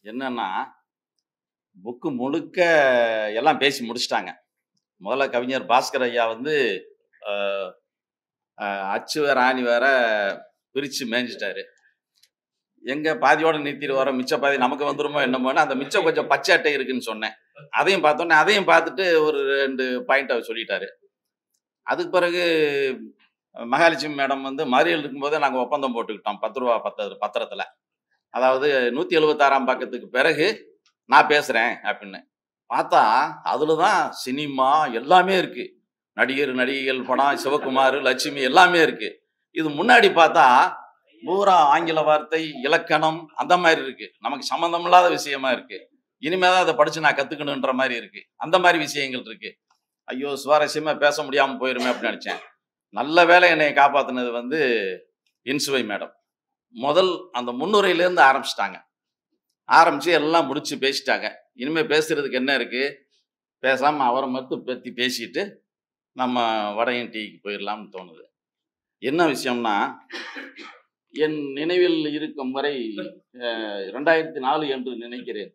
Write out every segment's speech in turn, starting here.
என்னன்னா புக்கு முழுக்க எல்லாம் பேசி முடிச்சிட்டாங்க முதல்ல கவிஞர் பாஸ்கர் ஐயா வந்து அஹ், அஹ், அச்சு வேற ஆணி வேற பிரிச்சு மேய்ஞ்சிட்டாரு எங்க பாதியோட நிறுத்திட்டு வர மிச்ச பாதி நமக்கு வந்துருமோ என்னமோன்னு அந்த மிச்சம் கொஞ்சம் பச்சை அட்டை இருக்குன்னு சொன்னேன் அதையும் பார்த்தோன்னே அதையும் பார்த்துட்டு ஒரு ரெண்டு பாயிண்ட் சொல்லிட்டாரு அதுக்கு பிறகு மகாலட்சுமி மேடம் வந்து மறியல் இருக்கும்போதே நாங்கள் ஒப்பந்தம் போட்டுக்கிட்டோம் பத்து ரூபா பத்த பத்திரத்தில் அதாவது நூற்றி எழுபத்தாறாம் பக்கத்துக்கு பிறகு நான் பேசுகிறேன் அப்படின்னு பார்த்தா அதில் தான் சினிமா எல்லாமே இருக்கு நடிகர் நடிகைகள் படம் சிவகுமார் லட்சுமி எல்லாமே இருக்கு இது முன்னாடி பார்த்தா பூரா ஆங்கில வார்த்தை இலக்கணம் அந்த மாதிரி இருக்கு நமக்கு சம்மந்தம் இல்லாத விஷயமா இருக்கு இனிமே தான் அதை படிச்சு நான் கத்துக்கணுன்ற மாதிரி இருக்கு அந்த மாதிரி விஷயங்கள் இருக்கு ஐயோ சுவாரஸ்யமா பேச முடியாம போயிருமே அப்படின்னு நினைச்சேன் நல்ல வேலை என்னை காப்பாத்துனது வந்து இன்சுவை மேடம் முதல் அந்த முன்னுரையிலேருந்து ஆரம்பிச்சிட்டாங்க ஆரம்பிச்சு எல்லாம் முடிச்சு பேசிட்டாங்க இனிமே பேசுறதுக்கு என்ன இருக்கு பேசாம அவரை மட்டும் பத்தி பேசிட்டு நம்ம வடையும் டீக்கு போயிடலாம்னு தோணுது என்ன விஷயம்னா என் நினைவில் இருக்கும் வரை அஹ், ரெண்டாயிரத்தி நாலு என்று நினைக்கிறேன்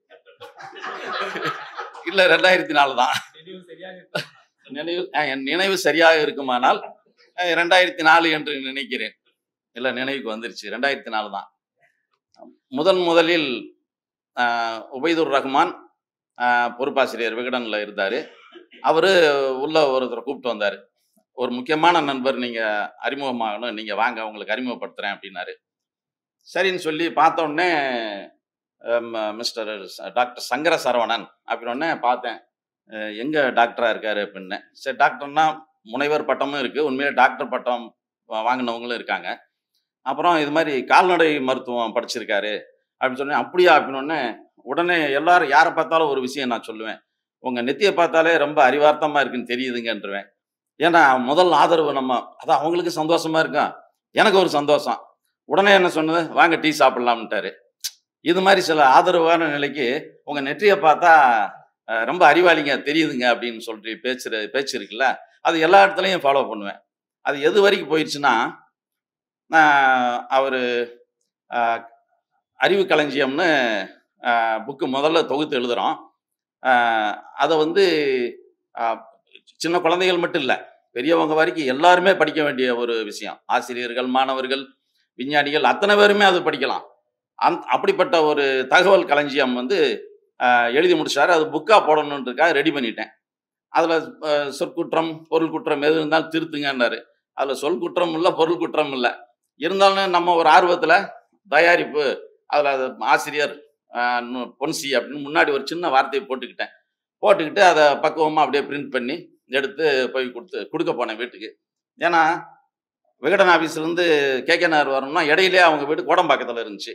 இல்ல ரெண்டாயிரத்தி நாலு தான் நினைவு அஹ், என் நினைவு சரியாக இருக்குமானால் அஹ், ரெண்டாயிரத்தி நாலு என்று நினைக்கிறேன் இல்ல நினைவுக்கு வந்துருச்சு ரெண்டாயிரத்தி நாலு தான் முதன் முதலில் அஹ், உபைதுர் ரஹ்மான் அஹ், பொறுப்பாசிரியர் விகடன்ல இருந்தாரு அவரு உள்ள ஒருத்தரை கூப்பிட்டு வந்தாரு ஒரு முக்கியமான நண்பர் நீங்க அறிமுகமாகணும் நீங்க வாங்க உங்களுக்கு அறிமுகப்படுத்துறேன் அப்படின்னாரு சரின்னு சொல்லி பார்த்த உடனே அம், மிஸ்டர் ச- டாக்டர் சங்கர சரவணன் அப்படின்னு உடனே பார்த்தேன் அஹ், எங்க டாக்டரா இருக்காரு அப்படின்னு சரி டாக்டர்னா முனைவர் பட்டமும் இருக்கு உண்மையிலே டாக்டர் பட்டம் வா- வாங்கினவங்களும் இருக்காங்க அப்புறம் இது மாதிரி கால்நடை மருத்துவம் படிச்சிருக்காரு அப்படின்னு சொன்னேன் அப்படியா அப்படின்னு உடனே உடனே எல்லாரும் யாரை பார்த்தாலும் ஒரு விஷயம் நான் சொல்லுவேன் உங்க நெத்தியை பார்த்தாலே ரொம்ப அறிவார்த்தமா இருக்குன்னு தெரியுதுங்கன்றவேன் ஏன்னா முதல் ஆதரவு நம்ம அதான் அவங்களுக்கு சந்தோஷமா இருக்கும் எனக்கு ஒரு சந்தோஷம் உடனே என்ன சொன்னது வாங்க டீ சாப்பிடலாம்ட்டாரு இது மாதிரி சில ஆதரவான நிலைக்கு உங்க நெற்றியை பார்த்தா அஹ், ரொம்ப அறிவாளிங்க தெரியுதுங்க அப்படின்னு சொல்லிட்டு பேச்சு பேச்சு இருக்குல்ல அது எல்லா இடத்துலையும் ஃபாலோ பண்ணுவேன் அது எது வரைக்கும் போயிடுச்சுன்னா அவர் அறிவு களஞ்சியம்னு புக்கு முதல்ல தொகுத்து எழுதுகிறோம் அதை வந்து ஆஹ், சின்ன குழந்தைகள் மட்டும் இல்லை பெரியவங்க வரைக்கும் எல்லாருமே படிக்க வேண்டிய ஒரு விஷயம் ஆசிரியர்கள் மாணவர்கள் விஞ்ஞானிகள் அத்தனை பேருமே அது படிக்கலாம் அந் அப்படிப்பட்ட ஒரு தகவல் களஞ்சியம் வந்து ஆஹ், எழுதி முடிச்சாரு அது புக்காக போடணுன்றதுக்காக ரெடி பண்ணிட்டேன் அதில் சொற்குற்றம் பொருள் குற்றம் எது இருந்தாலும் திருத்துங்கன்னாரு அதில் சொல் குற்றம் இல்லை பொருள் குற்றம் இல்லை இருந்தாலும் நம்ம ஒரு ஆர்வத்தில் தயாரிப்பு அதில் ஆசிரியர் ஆஹ், நு- பொன்சி அப்படின்னு முன்னாடி ஒரு சின்ன வார்த்தையை போட்டுக்கிட்டேன் போட்டுக்கிட்டு அதை பக்குவமாக அப்படியே பிரிண்ட் பண்ணி எடுத்து போய் கொடுத்து கொடுக்க போனேன் வீட்டுக்கு ஏன்னா விகடன் ஆஃபீஸ்லேருந்து கேகே நகர் வரணும்னா இடையிலே அவங்க வீடு கோடம்பாக்கத்தில் இருந்துச்சு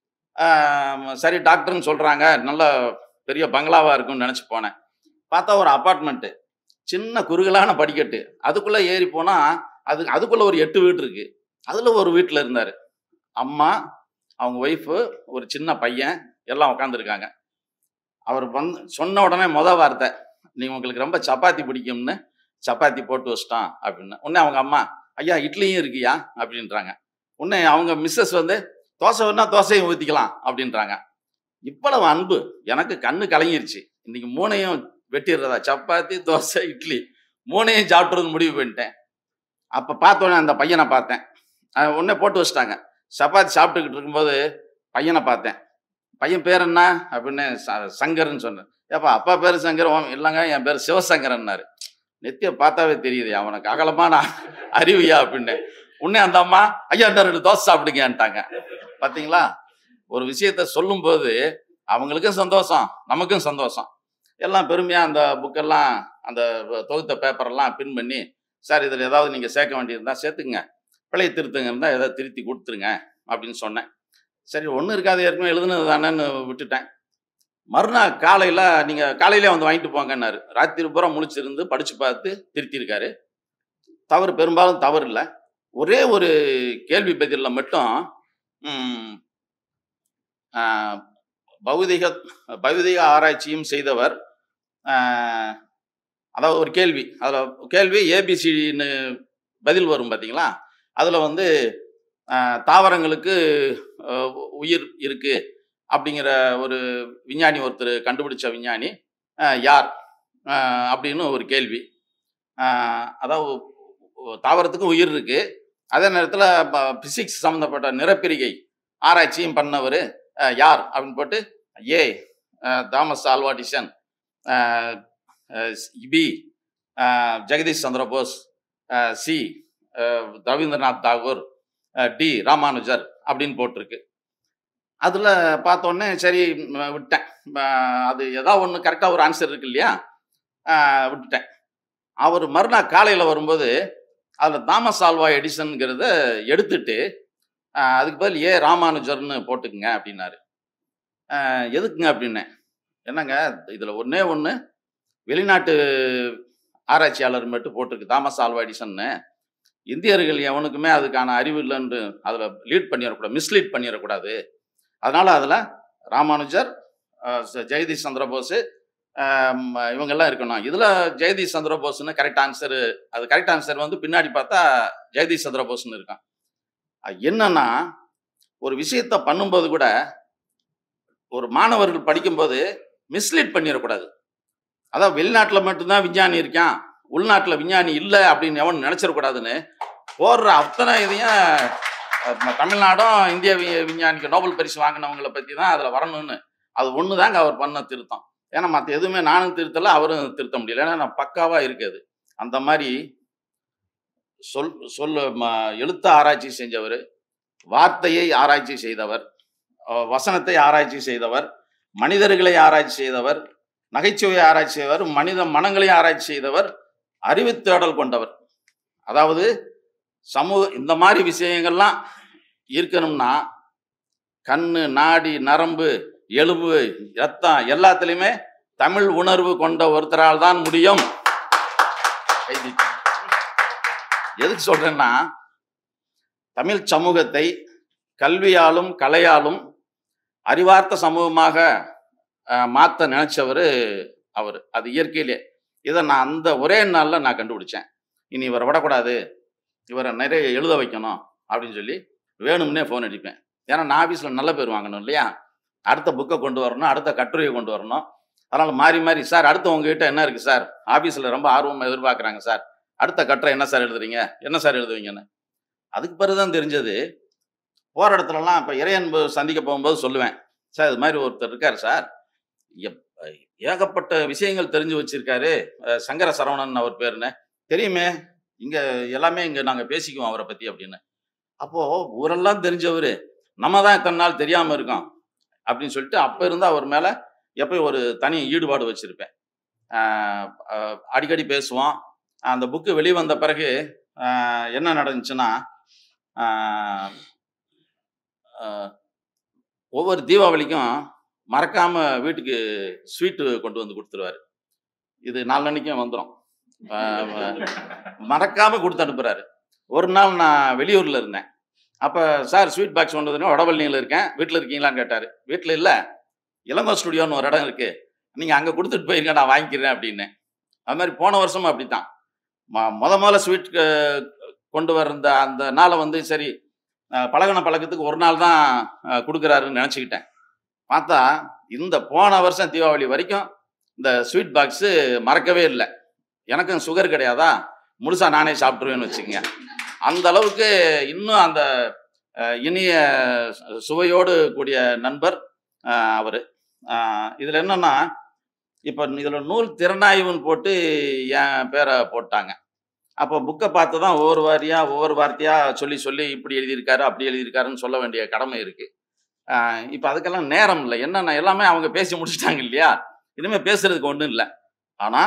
ஆம், சரி டாக்டர்னு சொல்கிறாங்க நல்ல பெரிய பங்களாவாக இருக்கும்னு நினச்சி போனேன் பார்த்தா ஒரு அப்பார்ட்மெண்ட்டு சின்ன குறுகலான படிக்கட்டு அதுக்குள்ளே ஏறி போனால் அது அதுக்குள்ளே ஒரு எட்டு வீடு இருக்குது அதில் ஒரு வீட்டில் இருந்தார் அம்மா அவங்க ஒய்ஃபு ஒரு சின்ன பையன் எல்லாம் உட்காந்துருக்காங்க அவர் வந்து சொன்ன உடனே முத வார்த்தை நீ உங்களுக்கு ரொம்ப சப்பாத்தி பிடிக்கும்னு சப்பாத்தி போட்டு வச்சிட்டான் அப்படின்னு உடனே அவங்க அம்மா ஐயா இட்லியும் இருக்கியா அப்படின்றாங்க உடனே அவங்க மிஸ்ஸஸ் வந்து தோசை வேணா தோசையும் ஊற்றிக்கலாம் அப்படின்றாங்க இவ்வளவு அன்பு எனக்கு கண்ணு கலங்கிருச்சு இன்னைக்கு மூணையும் வெட்டிடுறதா சப்பாத்தி தோசை இட்லி மூணையும் சாப்பிட்றது முடிவு பண்ணிட்டேன் அப்போ பார்த்தோன்னே அந்த பையனை பார்த்தேன் அஹ் உடனே போட்டு வச்சிட்டாங்க சப்பாத்தி சாப்பிட்டுக்கிட்டு இருக்கும்போது பையனை பார்த்தேன் பையன் பேர் என்ன அப்படின்னு ச- சங்கர்னு சொன்னேன் ஏப்பா அப்பா பேர் சங்கர் உன் இல்லைங்க என் பேர் சிவசங்கரன்னாரு நெத்திய பார்த்தாவே தெரியுது அவனுக்கு அகலமான அறிவியா அப்படின்னு உடனே அந்த அம்மா ஐயா இந்த ரெண்டு தோசை சாப்பிடுங்கன்ட்டாங்க பார்த்தீங்களா ஒரு விஷயத்த சொல்லும்போது அவங்களுக்கும் சந்தோஷம் நமக்கும் சந்தோஷம் எல்லாம் பெருமையாக அந்த புக்கெல்லாம் அந்த தொகுத்த பேப்பரெல்லாம் பின் பண்ணி சார் இதில் ஏதாவது நீங்கள் சேர்க்க வேண்டியிருந்தா சேர்த்துங்க பிழை திருத்துங்க இருந்தால் ஏதாவது திருத்தி கொடுத்துருங்க அப்படின்னு சொன்னேன் சரி ஒன்றும் இருக்காது ஏற்கனவே எழுதுனது தானேன்னு விட்டுட்டேன் மறுநாள் காலையில் நீங்கள் காலையிலே வந்து வாங்கிட்டு போங்கன்னாரு ராத்திரி பூரா முழிச்சிருந்து படித்து பார்த்து திருத்தியிருக்காரு தவறு பெரும்பாலும் தவறு இல்லை ஒரே ஒரு கேள்வி பதிலில் மட்டும் ம், ஆ, பௌதிக பௌதிக ஆராய்ச்சியும் செய்தவர் ஆ, அதாவது ஒரு கேள்வி அதில் கேள்வி ஏபிசின்னு பதில் வரும் பார்த்தீங்களா அதில் வந்து ஆ, தாவரங்களுக்கு ஆ, உயிர் இருக்கு அப்படிங்கிற ஒரு விஞ்ஞானி ஒருத்தர் கண்டுபிடிச்ச விஞ்ஞானி அஹ், யார் அஹ், அப்படின்னு ஒரு கேள்வி அஹ், அதாவது ஒ- தாவரத்துக்கும் உயிர் இருக்கு அதே நேரத்தில் பிசிக்ஸ் சம்மந்தப்பட்ட நிறப்பிரிகை ஆராய்ச்சியும் பண்ணவர் யார் அப்படின்னு போட்டு A ah, Thomas Alva Edison ah, ah, B ah, Jagadish Chandra Bose ah, C ah, Rabindranath Tagore ah, D Ramanujar அப்படின்னு போட்டிருக்கு அதில் பார்த்தோன்னே சரி ம், விட்டேன் அஹ், அது ஏதாவது ஒன்று கரெக்டாக ஒரு ஆன்சர் இருக்கு இல்லையா அஹ், விட்டுட்டேன் அவர் மறுநாள் காலையில் வரும்போது அதில் தாமஸ் ஆல்வா எடிசன்கிறத எடுத்துட்டு அஹ், அதுக்கு பதில் ஏ ராமானுஜர்னு போட்டுக்குங்க அப்படின்னாரு அஹ், எதுக்குங்க அப்படின்னேன் என்னங்க இதில் ஒன்றே ஒன்று வெளிநாட்டு ஆராய்ச்சியாளர் மட்டும் போட்டிருக்கு தாமஸ் ஆல்வா எடிசன்னு இந்தியர்கள் எவனுக்குமே அதுக்கான அறிவு இல்லைன்னு அதில் லீட் பண்ணிடக்கூடாது மிஸ்லீட் பண்ணிடக்கூடாது அதனால் அதில் ராமானுஜர் அஹ், ச- ஜெகதீஷ் சந்திர போஸ் இவங்கெல்லாம் இருக்கணும் இதில் ஜெகதீஷ் சந்திர போஸ்னு கரெக்ட் ஆன்சர் அது கரெக்ட் ஆன்சர் வந்து பின்னாடி பார்த்தா ஜெகதீஷ் சந்திர போஸ்னு இருக்கான் அது என்னன்னா ஒரு விஷயத்த பண்ணும்போது கூட ஒரு மாணவர்கள் படிக்கும்போது மிஸ்லீட் பண்ணிடக்கூடாது அதான் வெளிநாட்டில் மட்டும்தான் விஞ்ஞானி இருக்கான் உள்நாட்டில் விஞ்ஞானி இல்லை அப்படின்னு எவன் நினச்சிடக்கூடாதுன்னு போடுற அத்தனை இதையும் அஹ், நம்ம தமிழ்நாடும் இந்திய வி- விஞ்ஞானிக்கு நோபல் பரிசு வாங்கினவங்கள பற்றி தான் அதில் வரணும்னு அது ஒன்று தாங்க அவர் பண்ண திருத்தம் ஏன்னா மற்ற எதுவுமே நானும் திருத்தலை அவரும் திருத்த முடியல ஏன்னா நான் பக்காவாக இருக்குது அந்த மாதிரி சொல் சொல் ம- எழுத்த ஆராய்ச்சி செஞ்சவர் வார்த்தையை ஆராய்ச்சி செய்தவர் அஹ், வசனத்தை ஆராய்ச்சி செய்தவர் மனிதர்களை ஆராய்ச்சி செய்தவர் நகைச்சுவை ஆராய்ச்சி செய்தவர் மனித மனங்களை ஆராய்ச்சி செய்தவர் அறிவுத் தேடல் கொண்டவர் அதாவது சமூக இந்த மாதிரி விஷயங்கள்லாம் இருக்கணும்னா கண்ணு நாடி நரம்பு எலும்பு ரத்தம் எல்லாத்துலேயுமே தமிழ் உணர்வு கொண்ட ஒருத்தரால் தான் முடியும் கைதட்டி. எதுக்கு சொல்றேன்னா தமிழ் சமூகத்தை கல்வியாலும் கலையாலும் அறிவார்த்த சமூகமாக அஹ், மாத்த நினைச்சவர் அவர் அது இயற்கையிலே இதை நான் அந்த ஒரே நாளில் நான் கண்டுபிடிச்சேன் இனி இவரை விடக்கூடாது இவரை நிறைய எழுத வைக்கணும் அப்படின்னு சொல்லி வேணும்னே ஃபோன் அடிப்பேன் ஏன்னா நான் ஆஃபீஸில் நல்ல பேர் வாங்கணும் இல்லையா அடுத்த புக்கை கொண்டு வரணும் அடுத்த கட்டுரையை கொண்டு வரணும் அதனால் மாறி மாறி சார் அடுத்து உங்ககிட்ட என்ன இருக்குது சார் ஆஃபீஸில் ரொம்ப ஆர்வமாக எதிர்பார்க்குறாங்க சார் அடுத்த கட்டுரை என்ன சார் எழுதுறீங்க என்ன சார் எழுதுவீங்கன்னு அதுக்கு பிறகு தான் தெரிஞ்சது போகிற இடத்துலலாம் இப்போ இறையன்பு சந்திக்க போகும்போது சொல்லுவேன் சார் இது மாதிரி ஒருத்தர் இருக்கார் சார் எப்- ஏகப்பட்ட விஷயங்கள் தெரிஞ்சு வச்சிருக்காரு அஹ் சங்கர சரவணன் அவர் பேருன்னு தெரியுமே இங்கே எல்லாமே இங்கே நாங்கள் பேசிக்குவோம் அவரை பற்றி அப்படின்னு அப்போது ஊரெல்லாம் தெரிஞ்சவர் நம்ம தான் இத்தனை நாள் தெரியாமல் இருக்கோம் அப்படின்னு சொல்லிட்டு அப்போ இருந்து அவர் மேலே எப்பயும் ஒரு தனி ஈடுபாடு வச்சுருப்பேன் அடிக்கடி பேசுவோம் அந்த புக்கு வெளிவந்த பிறகு ஆஹ் என்ன நடந்துச்சுன்னா ஆஹ் ஆஹ் ஒவ்வொரு தீபாவளிக்கும் மறக்காம வீட்டுக்கு ஸ்வீட்டு கொண்டு வந்து கொடுத்துருவாரு இது நாலன்னைக்கும் வந்துடும் மறக்காம கொடுத்து அனுப்புறாரு ஒரு நாள் நான் வெளியூர்ல இருந்தேன் அப்ப சார் ஸ்வீட் பாக்ஸ் கொண்டு வந்து வடபழனியில் இருக்கேன் வீட்டில் இருக்கீங்களான்னு கேட்டாரு வீட்டில் இல்லை இளங்கோ ஸ்டுடியோன்னு ஒரு இடம் இருக்கு நீங்க அங்க கொடுத்துட்டு போயிருங்க நான் வாங்கிக்கிறேன் அப்படின்னு அது மாதிரி போன வருஷமும் அப்படித்தான் ம- முத முதல்ல ஸ்வீட் கொண்டு வந்த அந்த நாளை வந்து சரி அஹ், பழகுன பழக்கத்துக்கு ஒரு நாள் தான் அஹ், கொடுக்குறாருன்னு நினச்சிக்கிட்டேன் பார்த்தா இந்த போன வருஷம் தீபாவளி வரைக்கும் இந்த ஸ்வீட் பாக்ஸு மறக்கவே இல்லை எனக்கும் சுகர் கிடையாதா முழுசா நானே சாப்பிட்ருவேன்னு வச்சுக்கோங்க அந்த அளவுக்கு இன்னும் அந்த அஹ், இனிய சு- சுவையோடு கூடிய நண்பர் அவர் இதில் என்னன்னா இப்போ இதில் நூல் திறனாய்வுன்னு போட்டு என் பேரை போட்டாங்க அப்போ புக்கை பார்த்து தான் ஒவ்வொரு வாரியாக ஒவ்வொரு வார்த்தையாக சொல்லி சொல்லி இப்படி எழுதியிருக்காரு அப்படி எழுதியிருக்காருன்னு சொல்ல வேண்டிய கடமை இருக்குது இப்போ அதுக்கெல்லாம் நேரம் இல்லை என்னென்ன எல்லாமே அவங்க பேசி முடிச்சிட்டாங்க இல்லையா இனிமேல் பேசுறதுக்கு ஒன்றும் இல்லை ஆனால்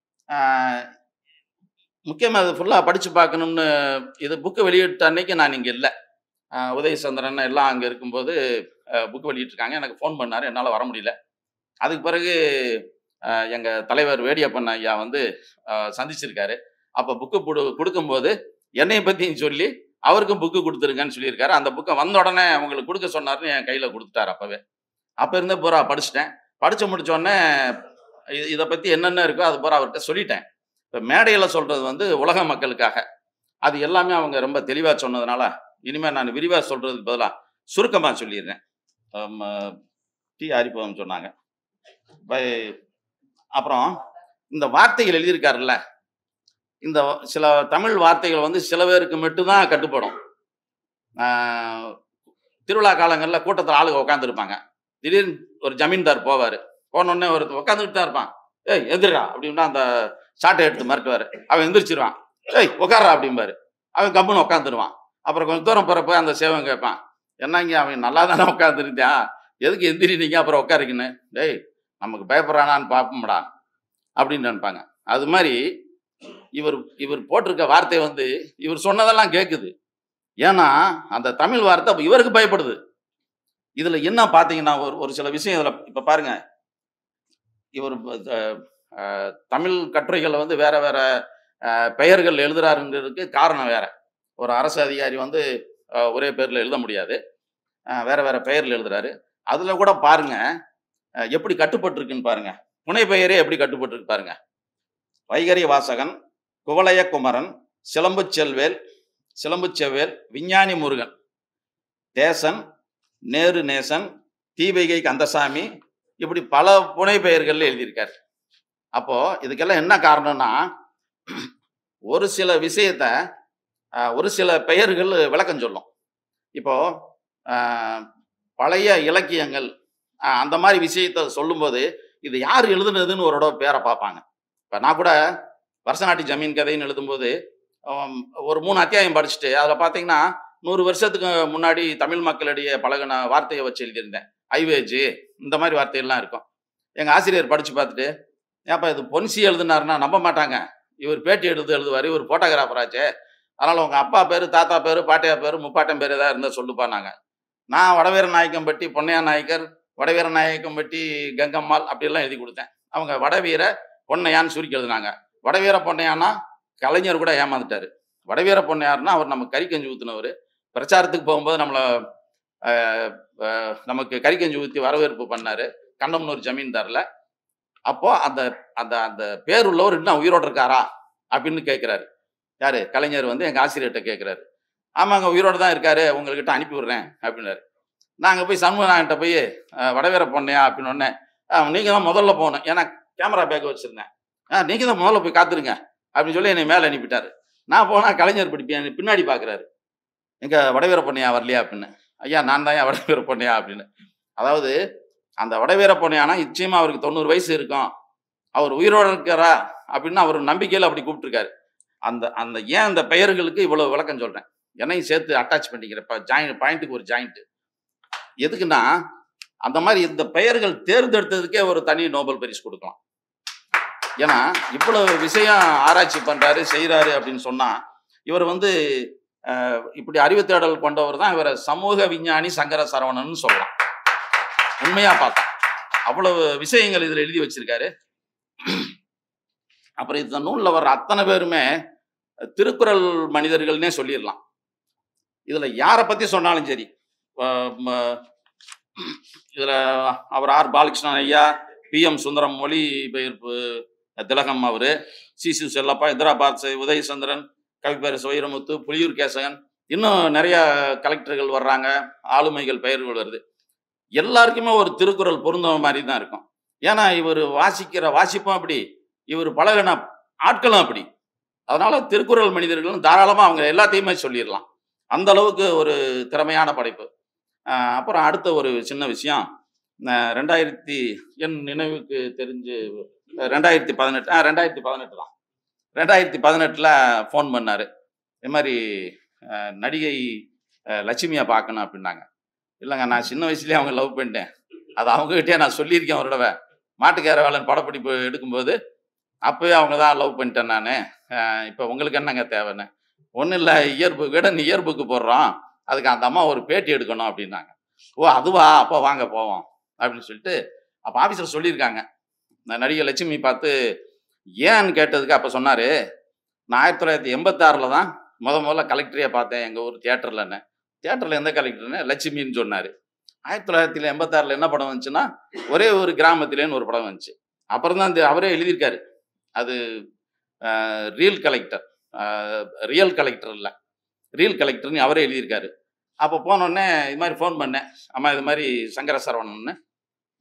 முக்கியமாக அது ஃபுல்லாக படித்து பார்க்கணும்னு இது புக்கு வெளியிட்ட அன்னைக்கு நான் இங்கே இல்லை உதயசந்திரன் எல்லாம் அங்கே இருக்கும்போது புக்கு வெளியிட்டிருக்காங்க எனக்கு ஃபோன் பண்ணார் என்னால் வர முடியல அதுக்கு பிறகு எங்கள் தலைவர் வேடியப்பன் ஐயா வந்து அஹ், சந்திச்சிருக்காரு அப்போ புக்கு கொடு கொடுக்கும்போது என்னை பற்றியும் சொல்லி அவருக்கும் புக்கு கொடுத்துருங்கன்னு சொல்லியிருக்காரு அந்த புக்கை வந்த உடனே அவங்களுக்கு கொடுக்க சொன்னாருன்னு என் கையில் கொடுத்துட்டாரு அப்போவே அப்போ இருந்தே பூரா படிச்சிட்டேன் படித்து முடிச்சோடனே இதை பற்றி என்னென்ன இருக்கோ அது பூரா அவர்கிட்ட சொல்லிட்டேன் இப்போ மேடையில் சொல்கிறது வந்து உலக மக்களுக்காக அது எல்லாமே அவங்க ரொம்ப தெளிவாக சொன்னதுனால இனிமேல் நான் விரிவாக சொல்கிறதுக்கு பதிலாக சுருக்கமாக சொல்லிடுறேன் ஆம், டி ஆரிப்பவன் சொன்னாங்க பை அப்புறம் இந்த வார்த்தைகள் எழுதியிருக்காருல்ல இந்த சில தமிழ் வார்த்தைகள் வந்து சில பேருக்கு மட்டும்தான் கட்டுப்படும் ஆஹ் திருவிழா காலங்களில் கூட்டத்தில் ஆளுங்க உட்காந்துருப்பாங்க திடீர்னு ஒரு ஜமீன்தார் போவார் போனோடனே ஒரு உட்காந்துக்கிட்டு தான் இருப்பான் ஏய் எந்திரா அப்படின்னா அந்த சாட்டை எடுத்து மிரட்டுவார் அவன் எந்திரிச்சிருவான் ஏய் உட்காரா அப்படிம்பாரு அவன் கம்முன்னு உட்காந்துருவான் அப்புறம் கொஞ்சம் தூரம் போகிறப்ப அந்த சேவன் கேட்பான் என்னங்க அவன் நல்லா தானே உட்காந்துருந்தான் எதுக்கு எந்திரினீங்க அப்புறம் உட்காருக்குன்னு டேய் நமக்கு பயப்படுறானான்னு பார்ப்போம்டா அப்படின்னு நினைப்பாங்க அது மாதிரி இவர் இவர் போட்டிருக்க வார்த்தை வந்து இவர் சொன்னதெல்லாம் கேட்குது ஏன்னா அந்த தமிழ் வார்த்தை அப்ப இவருக்கு பயப்படுது இதுல என்ன பார்த்தீங்கன்னா ஒரு ஒரு சில விஷயம் இதுல இப்ப பாருங்க இவர் அஹ், அஹ், தமிழ் கட்டுரைகளை வந்து வேற வேற அஹ், பெயர்கள் எழுதுறாருங்கிறதுக்கு காரணம் வேற ஒரு அரசு அதிகாரி வந்து அஹ், ஒரே பேர்ல எழுத முடியாது அஹ், வேற வேற பெயர்ல எழுதுறாரு அதுல கூட பாருங்க அஹ், எப்படி கட்டுப்பட்டிருக்குன்னு பாருங்க புனை பெயரே எப்படி கட்டுப்பட்டிருக்கு பாருங்க வைகரி வாசகன் குவலய குமரன் சிலம்பு செல்வேல் சிலம்பு செவ்வேல் விஞ்ஞானி முருகன் தேசன் நேரு நேசன் தீபைகை கந்தசாமி இப்படி பல புனை பெயர்கள்ல எழுதியிருக்காரு அப்போ இதுக்கெல்லாம் என்ன காரணம்னா ஒரு சில விஷயத்த ஆஹ், ஒரு சில பெயர்கள் விளக்கம் சொல்லும் இப்போ ஆஹ், பழைய இலக்கியங்கள் ஆஹ், அந்த மாதிரி விஷயத்த சொல்லும்போது இது யார் எழுதுனதுன்னு ஒரு தடவை பேரை பார்ப்பாங்க இப்போ நான் கூட வருஷநாட்டி ஜமீன் கதைன்னு எழுதும்போது ஆம், ஒரு மூணு அத்தியாயம் படிச்சுட்டு அதில் பார்த்தீங்கன்னா நூறு வருஷத்துக்கு முன்னாடி தமிழ் மக்களிடையே பழகின வார்த்தையை வச்சு எழுதியிருந்தேன் ஐவேஜ் இந்த மாதிரி வார்த்தையெல்லாம் இருக்கும் எங்கள் ஆசிரியர் படித்து பார்த்துட்டு ஏப்பா இது பொன்சி எழுதுனாருன்னா நம்ப மாட்டாங்க இவர் பேட்டி எடுத்து எழுதுவார் இவர் ஃபோட்டோகிராஃபர் ஆச்சே அதனால் உங்கள் அப்பா பேர் தாத்தா பேர் பாட்டியா பேர் முப்பாட்டன் பேர் ஏதாவது இருந்தால் சொல்லுப்பா நாங்கள் நான் வடவீர நாயக்கம்பட்டி பொன்னையா நாயக்கர் வடவீர நாயக்கம்பட்டி கங்கம்மாள் அப்படிலாம் எழுதி கொடுத்தேன் அவங்க வடவீர பொன்னையான்னு சுருக்கி எழுதுனாங்க வடவீர பொன்னையானா கலைஞர் கூட ஏமாந்துட்டாரு வடவீர பொன்னையார்னா அவர் நமக்கு கறி கஞ்சி ஊத்துனவர் பிரச்சாரத்துக்கு போகும்போது நம்மளை ஆஹ், ஆஹ், நமக்கு கறி கஞ்சி ஊற்றி வரவேற்பு பண்ணாரு கண்டம்னூர் ஜமீன்தார்ல அப்போ அந்த அந்த அந்த பேர் உள்ளவர் இன்னும் உயிரோடு இருக்காரா அப்படின்னு கேட்குறாரு யாரு கலைஞர் வந்து எங்க ஆசிரியர்கிட்ட கேட்குறாரு ஆமாங்க உயிரோடு தான் இருக்காரு உங்ககிட்ட அனுப்பி விடுறேன் அப்படின்னாரு நாங்கள் போய் சண்முகநாயன்ட்ட போய் ஆஹ், வடவீர பொன்னையா அப்படின்னு உடனே நீங்கள் தான் முதல்ல போகணும் ஏன்னா கேமரா பேக் வச்சுருந்தேன் ஆ நீங்கள் தான் முதல்ல போய் காத்துருங்க அப்படின்னு சொல்லி என்னை மேலே அனுப்பிட்டாரு நான் போனால் கலைஞர் பிடிப்பேன் பின்னாடி பார்க்குறாரு எங்க வடவீர பொன்னையா வரலையா அப்படின்னு ஐயா நான் தான் வடவீர பொன்னையா அப்படின்னு அதாவது அந்த வடவீர பொன்னையானா நிச்சயமா அவருக்கு தொண்ணூறு வயசு இருக்கும் அவர் உயிரோடு இருக்கிறா அப்படின்னு அவர் நம்பிக்கையில் அப்படி கூப்பிட்டுருக்காரு அந்த அந்த ஏன் அந்த பெயர்களுக்கு இவ்வளவு விளக்கம் சொல்றேன் என்னையும் சேர்த்து அட்டாச் பண்ணிக்கிறப்ப ஜாயின் பாயிண்ட்டுக்கு ஒரு ஜாயிண்ட் எதுக்குன்னா அந்த மாதிரி இந்த பெயர்கள் தேர்ந்தெடுத்ததுக்கே ஒரு தனி நோபல் பரிசு கொடுக்கலாம் ஏன்னா இவ்வளவு விஷயம் ஆராய்ச்சி பண்றாரு செய்றாரு அப்படின்னு சொன்னா இவர் வந்து அஹ், இப்படி அறிவு தேடல் கொண்டவர் தான் இவரை சமூக விஞ்ஞானி சங்கர சரவணன் சொல்லலாம் உண்மையா பார்த்தா அவ்வளவு விஷயங்கள் இதுல எழுதி வச்சிருக்காரு அப்புறம் இந்த நூல்ல வர்ற அத்தனை பேருமே திருக்குறள் மனிதர்கள்னே சொல்லிடலாம் இதுல யாரை பத்தி சொன்னாலும் சரி அஹ், ம- இதுல அவர் ஆர் பாலகிருஷ்ணன் ஐயா பி எம் சுந்தரம் மொழி பெயர்ப்பு திலகம் அவரு சிசு செல்லப்பா இந்திராபாத் உதயசந்திரன் கவிப்பேரசு வைரமுத்து புலியூர் கேசகன் இன்னும் நிறைய கலெக்டர்கள் வர்றாங்க ஆளுமைகள் பெயர்கள் வருது எல்லாருக்குமே ஒரு திருக்குறள் பொருந்த மாதிரி தான் இருக்கும் ஏன்னா இவர் வாசிக்கிற வாசிப்பும் அப்படி இவர் பழகின ஆட்களும் அப்படி அதனால திருக்குறள் மனிதர்களும் தாராளமாக அவங்க எல்லாத்தையுமே சொல்லிடலாம் அந்த அளவுக்கு ஒரு திறமையான படைப்பு ஆஹ் அப்புறம் அடுத்த ஒரு சின்ன விஷயம் ஆஹ் ரெண்டாயிரத்தி என் நினைவுக்கு தெரிஞ்சு ரெண்டாயிரத்தி பதினெட்டு ஆ ரெண்டாயிரத்தி பதினெட்டு தான் ரெண்டாயிரத்தி பதினெட்டில் ஃபோன் பண்ணார் இது மாதிரி அஹ், நடிகை அஹ், லட்சுமியை பார்க்கணும் அப்படின்னாங்க இல்லைங்க நான் சின்ன வயசுலேயே அவங்க லவ் பண்ணிட்டேன் அது அவங்ககிட்டயே நான் சொல்லியிருக்கேன் ஒரு தடவை மாட்டுக்கார வேலன் படப்பிடிப்பு எடுக்கும்போது அப்போவே அவங்க தான் லவ் பண்ணிட்டேன் நான் இப்போ உங்களுக்கு என்னங்க தேவைன்னு ஒன்றும் இல்லை இயற்பு விட இயற்புக்கு போடுறோம் அதுக்கு அந்த அம்மா ஒரு பேட்டி எடுக்கணும் அப்படின்னாங்க ஓ அதுவா அப்போ வாங்க போவோம் அப்படின்னு சொல்லிட்டு அப்போ ஆஃபீஸர் சொல்லியிருக்காங்க இந்த நடிகை லட்சுமி பார்த்து ஏன்னு கேட்டதுக்கு அப்போ சொன்னார் நான் ஆயிரத்தி தொள்ளாயிரத்தி எண்பத்தாறில் தான் முத முதல்ல கலெக்டரையே பார்த்தேன் எங்கள் ஊர் தியேட்டர்லன்னு தியேட்டரில் எந்த கலெக்டர்னு லட்சுமின்னு சொன்னார் ஆயிரத்தி தொள்ளாயிரத்தி எண்பத்தாறில் என்ன படம் வந்துச்சுன்னா ஒரே ஒரு கிராமத்திலேன்னு ஒரு படம் வந்துச்சு அப்புறம் தான் இந்த அவரே எழுதியிருக்காரு அது ரியல் கலெக்டர் ரியல் கலெக்டர் இல்லை ரியல் கலெக்டர்னு அவரே எழுதியிருக்காரு அப்போ போனோடனே இது மாதிரி ஃபோன் பண்ணேன் அம்மா இது மாதிரி சங்கர சரவணன்னு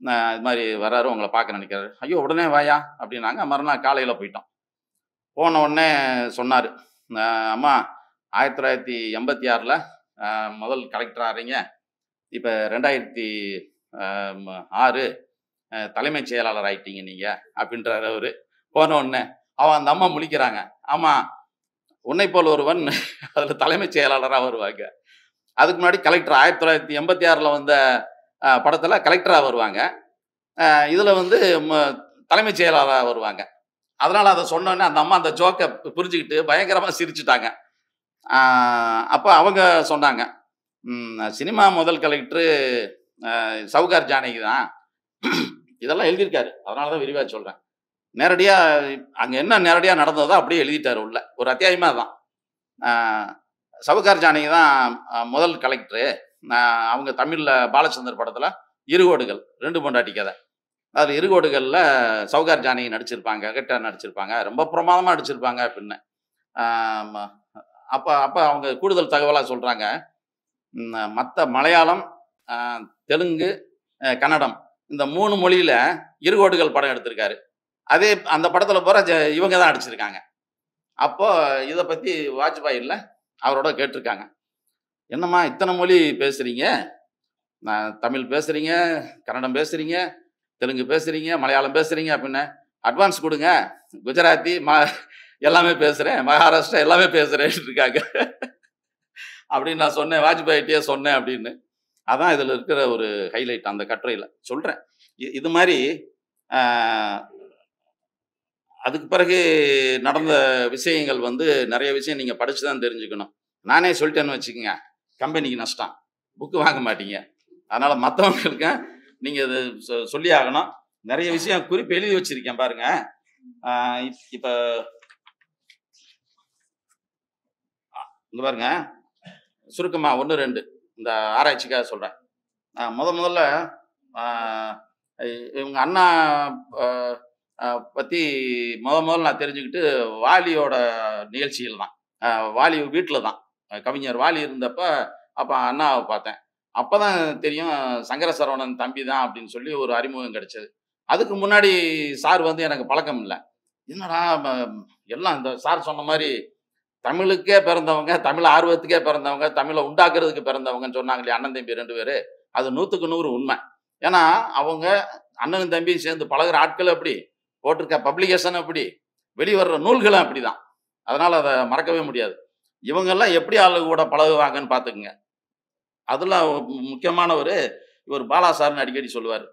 நான் இது மாதிரி வராரு உங்களை பார்க்க நினைக்கிறாரு ஐயோ உடனே வாயா அப்படின்னாங்க மறுநாள் காலையில் போயிட்டோம் போன உடனே சொன்னார் அம்மா ஆயிரத்தி தொள்ளாயிரத்தி எண்பத்தி ஆறில் முதல் கலெக்டர் ஆறீங்க இப்போ ரெண்டாயிரத்தி ஆம், ஆறு அஹ், தலைமைச் செயலாளர் ஆயிட்டீங்க நீங்கள் அப்படின்றாரு அவர் போன உடனே அவன் அந்த அம்மா முழிக்கிறாங்க ஆமாம் உன்னை போல் ஒருவன் அதில் தலைமைச் செயலாளராக வருவாங்க அதுக்கு முன்னாடி கலெக்டர் ஆயிரத்தி தொள்ளாயிரத்தி எண்பத்தி ஆறில் வந்த படத்தில் கலெக்டராக வருவாங்க இதில் வந்து ம- தலைமைச் செயலாளராக வருவாங்க அதனால் அதை சொன்னோன்னே அந்த அம்மா அந்த ஜோக்கை புரிஞ்சுக்கிட்டு பயங்கரமாக சிரிச்சிட்டாங்க அப்போ அவங்க சொன்னாங்க "ம், சினிமா முதல் கலெக்டரு சவுகார் ஜானகி தான் இதெல்லாம் எழுதியிருக்காரு அதனால தான் விரிவாக சொல்கிறேன் நேரடியாக அங்கே என்ன நேரடியாக நடந்ததோ அப்படியே எழுதிட்டாரு உள்ள ஒரு அத்தியாயமாக தான் ஆஹ், சவுகார் ஜானகி தான் ஆஹ், முதல் கலெக்டரு ஆஹ், அவங்க தமிழில் பாலச்சந்தர் படத்தில் இருகோடுகள் ரெண்டு பொண்டாட்டி கதை அதில் இருகோடுகளில் சவுகார் ஜானகி நடிச்சிருப்பாங்க கிட்ட நடிச்சிருப்பாங்க ரொம்ப பிரமாதமாக நடிச்சிருப்பாங்க அப்படின்னு அப்போ அப்போ அவங்க கூடுதல் தகவலாக சொல்கிறாங்க மற்ற மலையாளம் ஆஹ், தெலுங்கு ஆஹ், கன்னடம் இந்த மூணு மொழியில் இருகோடுகள் படம் எடுத்திருக்காரு அதே அந்த படத்தில் போகிற இவங்க தான் நடிச்சிருக்காங்க அப்போ இதை பற்றி வாஜ்பாய் இல்லை அவரோட கேட்டிருக்காங்க என்னம்மா இத்தனை மொழி பேசுகிறீங்க நான் தமிழ் பேசுகிறீங்க கன்னடம் பேசுகிறீங்க தெலுங்கு பேசுகிறீங்க மலையாளம் பேசுகிறீங்க அப்படின்னு அட்வான்ஸ் கொடுங்க குஜராத்தி ம எல்லாமே பேசுகிறேன் மகாராஷ்டிரா எல்லாமே பேசுகிறேன் இருக்காங்க அப்படின்னு நான் சொன்னேன் வாஜ்பாயிட்டே சொன்னேன் அப்படின்னு அதான் இதில் இருக்கிற ஒரு ஹைலைட் அந்த கட்டுரையில் சொல்கிறேன் இது மாதிரி ஆஹ், அதுக்கு பிறகு நடந்த விஷயங்கள் வந்து நிறைய விஷயம் நீங்கள் படித்து தான் தெரிஞ்சுக்கணும் நானே சொல்லிட்டேன்னு வச்சுக்கோங்க கம்பெனிக்கு நஷ்டம் புக்கு வாங்க மாட்டீங்க அதனால் மற்றவங்களுக்கு நீங்கள் இது சொ- சொல்லி ஆகணும் நிறைய விஷயம் குறிப்பு எழுதி வச்சிருக்கேன் பாருங்க ஆஹ் இப்- இப்ப இங்க பாருங்க சுருக்கமா ஒன்று ரெண்டு இந்த ஆராய்ச்சிக்காக சொல்றேன் ஆஹ் முத முதல்ல ஆஹ் இ- இவங்க அண்ணா ஆஹ் ஆஹ் பத்தி முத முதல்ல நான் தெரிஞ்சுக்கிட்டு வாலியோட நிகழ்ச்சியில் தான் ஆஹ் வாலி வீட்டில் தான் கவிஞர் வாலி இருந்தப்ப அப்போ அண்ணாவை பார்த்தேன் அப்பதான் தெரியும் சங்கர சரவணன் தம்பி தான் அப்படின்னு சொல்லி ஒரு அறிமுகம் கிடைச்சது அதுக்கு முன்னாடி சார் வந்து எனக்கு பழக்கம் இல்லை என்னடா ம- எல்லாம் இந்த சார் சொன்ன மாதிரி தமிழுக்கே பிறந்தவங்க தமிழ் ஆர்வத்துக்கே பிறந்தவங்க தமிழை உண்டாக்குறதுக்கு பிறந்தவங்கன்னு சொன்னாங்க இல்லையா அண்ணன் தம்பி ரெண்டு பேர் அது நூற்றுக்கு நூறு உண்மை ஏன்னா அவங்க அண்ணனும் தம்பியும் சேர்ந்து பழகுற ஆட்கள் அப்படி போட்டிருக்க பப்ளிகேஷன் அப்படி வெளிவர்ற நூல்களும் அப்படிதான் அதனால அதை மறக்கவே முடியாது இவங்கெல்லாம் எப்படி ஆளு கூட பழகுவாங்கன்னு பார்த்துக்குங்க அதில் முக்கியமானவர் இவர் பாலா சார்னு அடிக்கடி சொல்லுவார்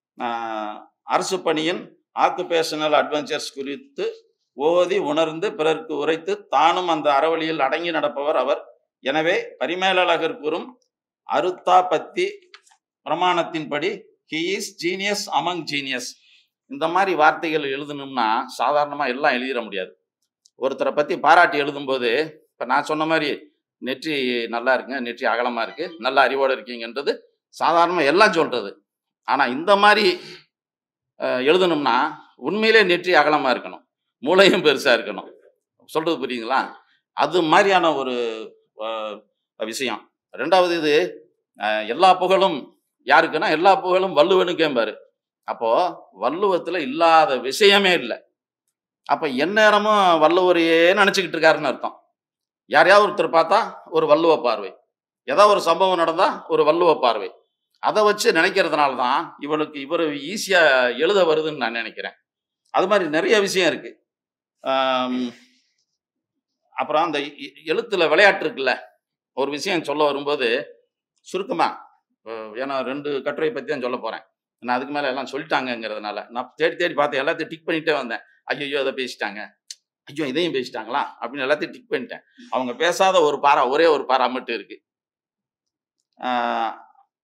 அரசு பணியின் ஆக்குபேஷனல் அட்வென்ச்சர்ஸ் குறித்து ஓதி உணர்ந்து பிறர்க்கு உரைத்து தானும் அந்த அறவழியில் அடங்கி நடப்பவர் அவர் எனவே பரிமேலழகர் கூறும் அருத்தா பத்தி பிரமாணத்தின்படி he is genius among genius இந்த மாதிரி வார்த்தைகள் எழுதணும்னா சாதாரணமாக எல்லாம் எழுதிட முடியாது ஒருத்தரை பற்றி பாராட்டி எழுதும்போது இப்போ நான் சொன்ன மாதிரி நெற்றி நல்லா இருக்குங்க நெற்றி அகலமாக இருக்குது நல்ல அறிவோடு இருக்கீங்கன்றது சாதாரணமாக எல்லாம் சொல்கிறது ஆனால் இந்த மாதிரி அஹ், எழுதணும்னா உண்மையிலே நெற்றி அகலமாக இருக்கணும் மூளையும் பெருசாக இருக்கணும் சொல்கிறது புரியுங்களா அது மாதிரியான ஒரு அஹ், விஷயம் ரெண்டாவது இது அஹ், எல்லா புகழும் யாருக்குன்னா எல்லா புகழும் வள்ளுவனுக்கேம்பாரு அப்போ வள்ளுவத்தில் இல்லாத விஷயமே இல்லை அப்போ எந்நேரமும் வள்ளுவரையே நினச்சிக்கிட்டு இருக்காருன்னு அர்த்தம் யாரையாவது ஒருத்தர் பார்த்தா ஒரு வள்ளுவ பார்வை ஏதாவது ஒரு சம்பவம் நடந்தா ஒரு வள்ளுவ பார்வை அதை வச்சு நினைக்கிறதுனால தான் இவனுக்கு இவர் ஈஸியாக எழுத வருதுன்னு நான் நினைக்கிறேன் அது மாதிரி நிறைய விஷயம் இருக்கு ஆம், அப்புறம் அந்த எ- எழுத்துல விளையாட்டு இருக்குல்ல ஒரு விஷயம் சொல்ல வரும்போது சுருக்கமா அஹ், ஏன்னா ரெண்டு கட்டுரை பற்றி தான் சொல்ல போறேன் நான் அதுக்கு மேலே எல்லாம் சொல்லிட்டாங்கங்கிறதுனால நான் தேடி தேடி பார்த்தேன் எல்லாத்தையும் டிக் பண்ணிட்டே வந்தேன் ஐயோ அதை பேசிட்டாங்க ஐயோ இதையும் பேசிட்டாங்களா அப்படின்னு எல்லாத்தையும் டிக் பண்ணிட்டேன் அவங்க பேசாத ஒரு பாரா ஒரே ஒரு பாரா மட்டும் இருக்கு ஆஹ்,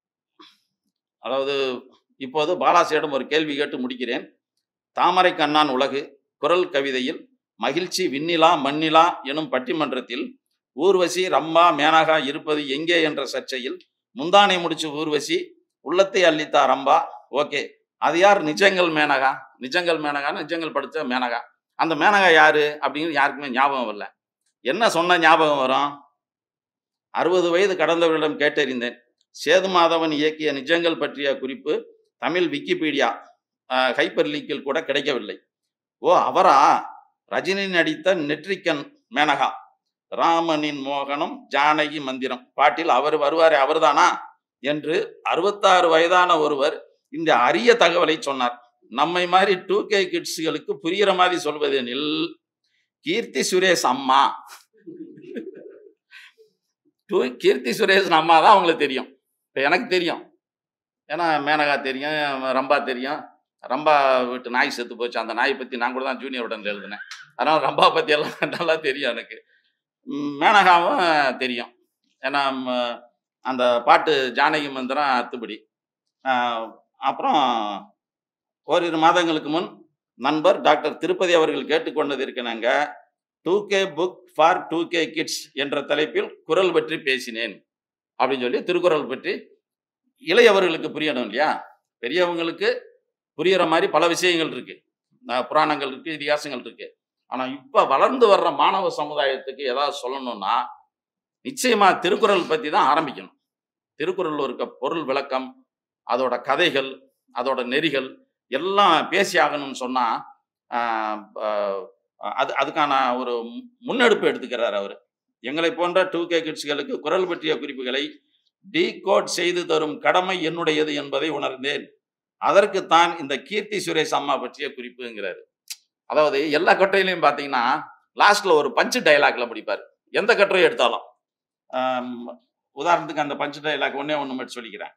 அதாவது இப்போது பாலாசியிடம் ஒரு கேள்வி கேட்டு முடிக்கிறேன் தாமரை கண்ணான் உலகு குரல் கவிதையில் மகிழ்ச்சி விண்ணிலா மண்ணிலா எனும் பட்டிமன்றத்தில் ஊர்வசி ரம்மா மேனகா இருப்பது எங்கே என்ற சர்ச்சையில் முந்தானை முடிச்சு ஊர்வசி உள்ளத்தை அள்ளித்தா ரம்பா ஓகே அது யார் நிஜங்கள் மேனகா நிஜங்கள் மேனகான்னு நிஜங்கள் படித்த மேனகா அந்த மேனகா யாரு அப்படிங்கிறது யாருக்குமே ஞாபகம் வரல என்ன சொன்ன ஞாபகம் வரும் அறுபது வயது கடந்தவர்களிடம் கேட்டறிந்தேன் சேது மாதவன் இயக்கிய நிஜங்கள் பற்றிய குறிப்பு தமிழ் விக்கிபீடியா ஹைப்பர் லிங்கில் கூட கிடைக்கவில்லை ஓ அவரா ரஜினி நடித்த நெற்றிக்கன் மேனகா ராமனின் மோகனம் ஜானகி மந்திரம் பாட்டில் அவர் வருவாரே அவர்தானா என்று அறுபத்தாறு வயதான ஒருவர் இந்த அரிய தகவலை சொன்னார் நம்மை மாதிரி டூ கே கிட்ஸ்களுக்கு புரிகிற மாதிரி சொல்வதெனில் கீர்த்தி சுரேஷ் அம்மா டூ கீர்த்தி சுரேஷ் அம்மா தான் அவங்களுக்கு தெரியும் இப்போ எனக்கு தெரியும் ஏன்னா மேனகா தெரியும் ரம்பா தெரியும் ரம்பா வீட்டு நாய் செத்து போச்சு அந்த நாயை பற்றி நான் கூட தான் ஜூனியர் உடன்ல எழுதினேன் அதனால் ரம்பா பற்றி எல்லாம் நல்லா தெரியும் எனக்கு ம், மேனகாவும் தெரியும் ஏன்னா ம், அந்த பாட்டு ஜானகி மந்திரம் அத்துப்படி ஆஹ், அப்புறம் ஓரிரு மாதங்களுக்கு முன் நண்பர் டாக்டர் திருப்பதி அவர்கள் கேட்டுக்கொண்டது இருக்கணுங்க two K book for two K kids என்ற தலைப்பில் குரல் பற்றி பேசினேன் அப்படின்னு சொல்லி திருக்குறள் பற்றி இளையவர்களுக்கு புரியணும் இல்லையா பெரியவங்களுக்கு புரியிற மாதிரி பல விஷயங்கள் இருக்கு அஹ் புராணங்கள் இருக்கு இதிகாசங்கள் இருக்கு ஆனா இப்ப வளர்ந்து வர்ற மாணவ சமுதாயத்துக்கு ஏதாவது சொல்லணும்னா நிச்சயமா திருக்குறள் பத்தி தான் ஆரம்பிக்கணும் திருக்குறள் இருக்க பொருள் விளக்கம் அதோட கதைகள் அதோட நெறிகள் எல்லாம் பேசி ஆகணும்னு சொன்னா ஆஹ் ஆஹ் அது அதுக்கான ஒரு மு- முன்னெடுப்பு எடுத்துக்கிறார் அவர் எங்களை போன்ற டூ கே கிட்ஸ்களுக்கு குரல் பற்றிய குறிப்புகளை டீகோட் செய்து தரும் கடமை என்னுடையது என்பதை உணர்ந்தேன் அதற்குத்தான் இந்த கீர்த்தி சுரேஷ் அம்மா பற்றிய குறிப்புங்கிறாரு அதாவது எல்லா கட்டுரையிலையும் பார்த்தீங்கன்னா லாஸ்ட்ல ஒரு பஞ்சு டைலாக்ல முடிப்பார் எந்த கட்டுரை எடுத்தாலும் ஆம், உதாரணத்துக்கு அந்த பஞ்சு டைலாக் ஒன்னே ஒன்று மட்டும் சொல்லிக்கிறேன்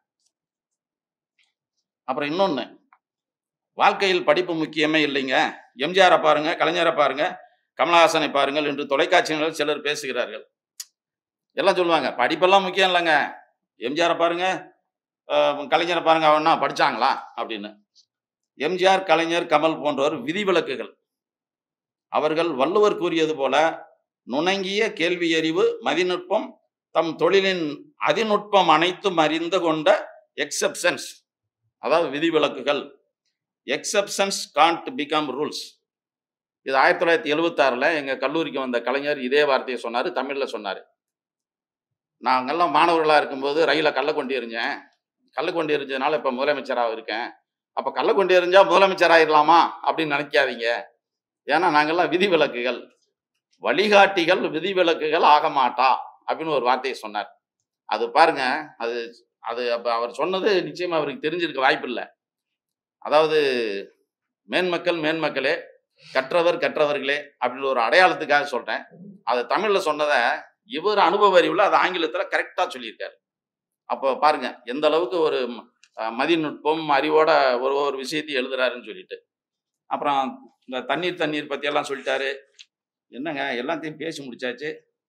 அப்புறம் இன்னொன்று வாழ்க்கையில் படிப்பு முக்கியமே இல்லைங்க எம்ஜிஆரை பாருங்க கலைஞரை பாருங்க கமலஹாசனை பாருங்கள் என்று தொலைக்காட்சிகளில் சிலர் பேசுகிறார்கள் எல்லாம் சொல்லுவாங்க படிப்பெல்லாம் முக்கியம் இல்லைங்க எம்ஜிஆரை பாருங்க அஹ் கலைஞரை பாருங்க அவன்னா படிச்சாங்களா அப்படின்னு எம்ஜிஆர் கலைஞர் கமல் போன்றோர் விதிவிலக்குகள் அவர்கள் வள்ளுவர் கூறியது போல நுணங்கிய கேள்வி அறிவு மதிநுட்பம் தம் தொழிலின் அதிநுட்பம் அனைத்தும் அறிந்து கொண்ட எக்ஸப்ஷன்ஸ் அதாவது விதிவிலக்குகள் எக்ஸப்ஷன்ஸ் காண்ட் பிகம் ரூல்ஸ் இது ஆயிரத்தி தொள்ளாயிரத்தி எழுவத்தாறில் எங்கள் கல்லூரிக்கு வந்த கலைஞர் இதே வார்த்தையை சொன்னார் தமிழில் சொன்னார் நாங்கெல்லாம் மாணவர்களாக இருக்கும்போது ரயிலில் கள்ள கொண்டு எறிஞ்சேன் கள்ள கொண்டு எறிஞ்சதுனால இப்போ முதலமைச்சராக இருக்கேன் அப்போ கள்ள கொண்டு எறிஞ்சா முதலமைச்சர் ஆயிடலாமா அப்படின்னு நினைக்காதீங்க ஏன்னா நாங்கெல்லாம் விதிவிலக்குகள் வழிகாட்டிகள் விதிவிலக்குகள் ஆக மாட்டா அப்படின்னு ஒரு வார்த்தையை சொன்னார் அது பாருங்க அது அது அப்போ அவர் சொன்னது நிச்சயமா அவருக்கு தெரிஞ்சிருக்க வாய்ப்பு இல்லை அதாவது மேன்மக்கள் மேன்மக்களே கற்றவர் கற்றவர்களே அப்படின்னு ஒரு அடையாளத்துக்காக சொல்றேன் அதை தமிழ்ல சொன்னதை இவர் அனுபவ அறிவுல அதை ஆங்கிலத்துல கரெக்டா சொல்லியிருக்காரு அப்போ பாருங்க எந்த அளவுக்கு ஒரு ம- அஹ் மதிநுட்பம் அறிவோட ஒரு ஒரு விஷயத்தையும் எழுதுறாருன்னு சொல்லிட்டு அப்புறம் இந்த தண்ணீர் தண்ணீர் பத்தி எல்லாம் சொல்லிட்டாரு என்னங்க எல்லாத்தையும் பேசி முடிச்சாச்சு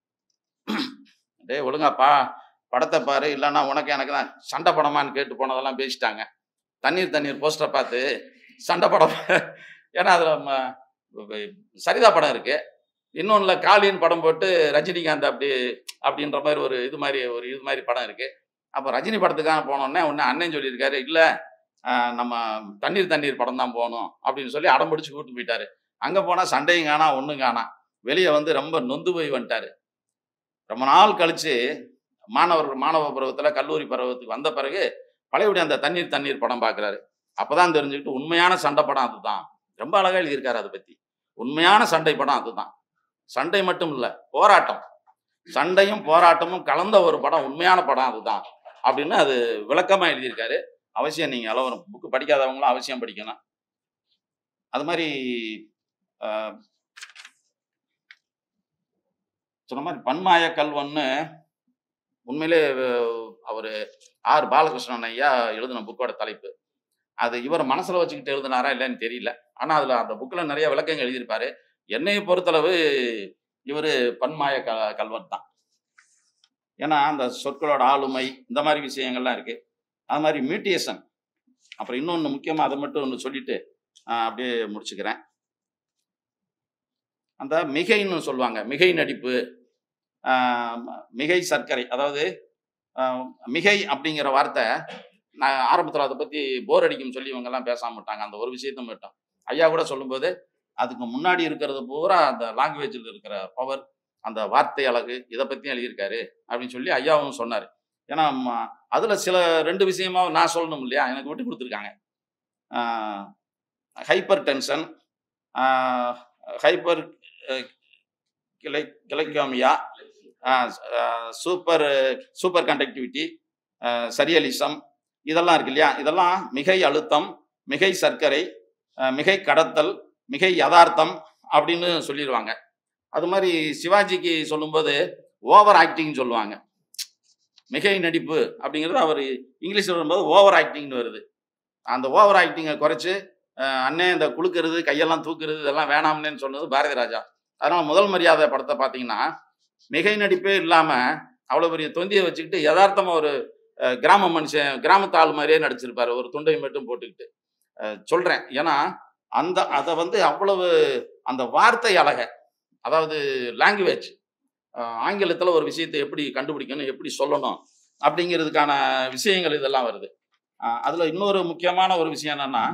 டேய் ஒழுங்காப்பா படத்தை பாரு இல்லைன்னா உனக்கு எனக்கு தான் சண்டை படமான்னு கேட்டு போனதெல்லாம் பேசிட்டாங்க தண்ணீர் தண்ணீர் போஸ்டரை பார்த்து சண்டை படம் ஏன்னா அதில் சரிதா படம் இருக்கு இன்னொன்றுல காளியின் படம் போட்டு ரஜினிகாந்த் அப்படி அப்படின்ற மாதிரி ஒரு இது மாதிரி ஒரு இது மாதிரி படம் இருக்கு அப்போ ரஜினி படத்துக்காக போனோடனே ஒன்று அண்ணன் சொல்லியிருக்காரு இல்லை நம்ம தண்ணீர் தண்ணீர் படம் தான் போகணும் அப்படின்னு சொல்லி அடம் பிடிச்சி கூட்டு போயிட்டாரு அங்கே போனால் சண்டையும் காணா ஒன்றும் காணா வெளியே வந்து ரொம்ப நொந்து போய் வந்துட்டாரு ரொம்ப நாள் கழிச்சு மாணவர் மாணவ பருவத்தில் கல்லூரி பருவத்துக்கு வந்த பிறகு பழையபடி அந்த தண்ணீர் தண்ணீர் படம் பார்க்குறாரு அப்பதான் தெரிஞ்சுக்கிட்டு உண்மையான சண்டை படம் அதுதான் ரொம்ப அழகா எழுதியிருக்காரு அதை பத்தி உண்மையான சண்டை படம் அதுதான் சண்டை மட்டும் இல்ல போராட்டம் சண்டையும் போராட்டமும் கலந்த ஒரு படம் உண்மையான படம் அதுதான் அப்படின்னு அது விளக்கமா எழுதியிருக்காரு அவசியம் நீங்க அளவரும் புக்கு படிக்காதவங்களும் அவசியம் படிக்கணும் அது மாதிரி ஆஹ், சொன்ன மாதிரி பன்மாய கல்வன்னு உண்மையிலே அவர் ஆர் பாலகிருஷ்ணன் ஐயா எழுதின புக்கோட தலைப்பு அது இவர் மனசுல வச்சுக்கிட்டு எழுதினாரா இல்லைன்னு தெரியல ஆனா அதுல அந்த புக்ல நிறைய விளக்கங்கள் எழுதியிருப்பாரு என்னை பொறுத்தளவு இவர் பன்மாய க கல்வன் தான் ஏன்னா அந்த சொற்களோட ஆளுமை இந்த மாதிரி விஷயங்கள்லாம் இருக்கு அது மாதிரி மியூட்டியேஷன் அப்புறம் இன்னொன்று முக்கியமாக அதை மட்டும் ஒன்று சொல்லிட்டு ஆஹ், அப்படியே முடிச்சுக்கிறேன் அந்த மிகைன்னு சொல்லுவாங்க மிகை நடிப்பு ஆஹ், மிகை சர்க்கரை அதாவது ஆஹ், மிகை அப்படிங்கிற வார்த்தை நான் ஆரம்பத்தில் அதை பற்றி போர் அடிக்கும் சொல்லி இவங்கெல்லாம் பேசாம விட்டாங்க அந்த ஒரு விஷயத்த மட்டும் ஐயா கூட சொல்லும்போது அதுக்கு முன்னாடி இருக்கிறது பூரா அந்த லாங்குவேஜில் இருக்கிற பவர் அந்த வார்த்தை அழகு இதை பற்றியும் எழுதியிருக்காரு அப்படின்னு சொல்லி ஐயாவும் சொன்னார் ஏன்னா ம- அதுல சில ரெண்டு விஷயமா நான் சொல்லணும் இல்லையா எனக்கு விட்டு கொடுத்துருக்காங்க ஹைப்பர் டென்ஷன் ஹைப்பர் கிளை glycaemia super superconductivity surrealism இதெல்லாம் இருக்கு இல்லையா இதெல்லாம் மிகை அழுத்தம் மிகை சர்க்கரை அஹ், மிகை கடத்தல் மிகை யதார்த்தம் அப்படின்னு சொல்லிடுவாங்க அது மாதிரி சிவாஜிக்கு சொல்லும்போது ஓவர் ஆக்டிங் சொல்லுவாங்க மிகை நடிப்பு அப்படிங்கிறது அவர் இங்கிலீஷில் வரும்போது ஓவர் ஆக்டிங்னு வருது அந்த ஓவர் ஆக்டிங்கை குறைச்சு அஹ், அண்ணே இந்த குலுக்கிறது கையெல்லாம் தூக்குறது இதெல்லாம் வேணாம்னு சொன்னது பாரதி ராஜா அதனால முதல் மரியாதை படத்தை பார்த்தீங்கன்னா மிகை நடிப்பே இல்லாமல் அவ்வளோ பெரிய தொந்தியை வச்சுக்கிட்டு யதார்த்தமாக ஒரு அஹ், கிராம மனுஷன் கிராமத்து ஆள் மாதிரியே நடிச்சிருப்பாரு ஒரு துண்டை மட்டும் போட்டுக்கிட்டு அஹ், சொல்றேன் ஏன்னா அந்த அதை வந்து அவ்வளவு அந்த வார்த்தை அழக அதாவது லாங்குவேஜ் ஆங்கிலத்தில் ஒரு விஷயத்தை எப்படி கண்டுபிடிக்கணும் எப்படி சொல்லணும் அப்படிங்கிறதுக்கான விஷயங்கள் இதெல்லாம் வருது அஹ், அதுல இன்னொரு முக்கியமான ஒரு விஷயம் என்னன்னா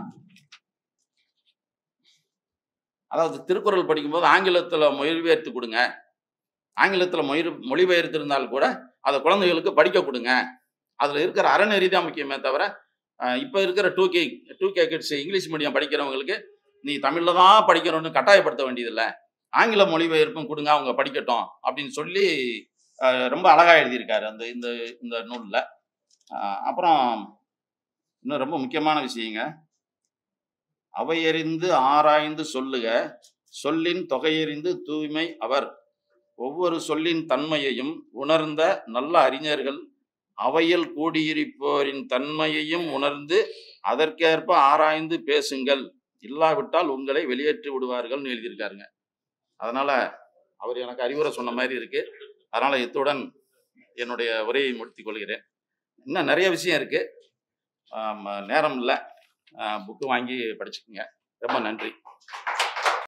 அதாவது திருக்குறள் படிக்கும்போது ஆங்கிலத்தில் மொழிபெயர்த்து கொடுங்க ஆங்கிலத்தில் மொழி மொழிபெயர்த்திருந்தால் கூட அதை குழந்தைகளுக்கு படிக்க கொடுங்க அதில் இருக்கிற அறநெறி தான் முக்கியமே தவிர இப்போ இருக்கிற two K two K kids English medium படிக்கிறவங்களுக்கு நீ தமிழில் தான் படிக்கணும்னு கட்டாயப்படுத்த வேண்டியதில்லை ஆங்கில மொழிபெயர்ப்பும் கொடுங்க அவங்க படிக்கட்டும் அப்படின்னு சொல்லி அஹ், ரொம்ப அழகா எழுதியிருக்காரு அந்த இந்த இந்த நூலில் அப்புறம் இன்னும் ரொம்ப முக்கியமான விஷயங்க அவையறிந்து ஆராய்ந்து சொல்லுக சொல்லின் தொகையறிந்து தூய்மை அவர் ஒவ்வொரு சொல்லின் தன்மையையும் உணர்ந்த நல்ல அறிஞர்கள் அவையில் கூடியிருப்போரின் தன்மையையும் உணர்ந்து அதற்கேற்ப ஆராய்ந்து பேசுங்கள் இல்லாவிட்டால் உங்களை வெளியேற்றி விடுவார்கள்னு எழுதியிருக்காருங்க அதனால அவர் எனக்கு அறிவுரை சொன்ன மாதிரி இருக்கு அதனால இத்துடன் என்னுடைய உரையை முடித்துக் கொள்கிறேன் இன்னும் நிறைய விஷயம் இருக்கு ஆம், நேரம் இல்லை புக்கு வாங்கி படிச்சுக்கோங்க ரொம்ப நன்றி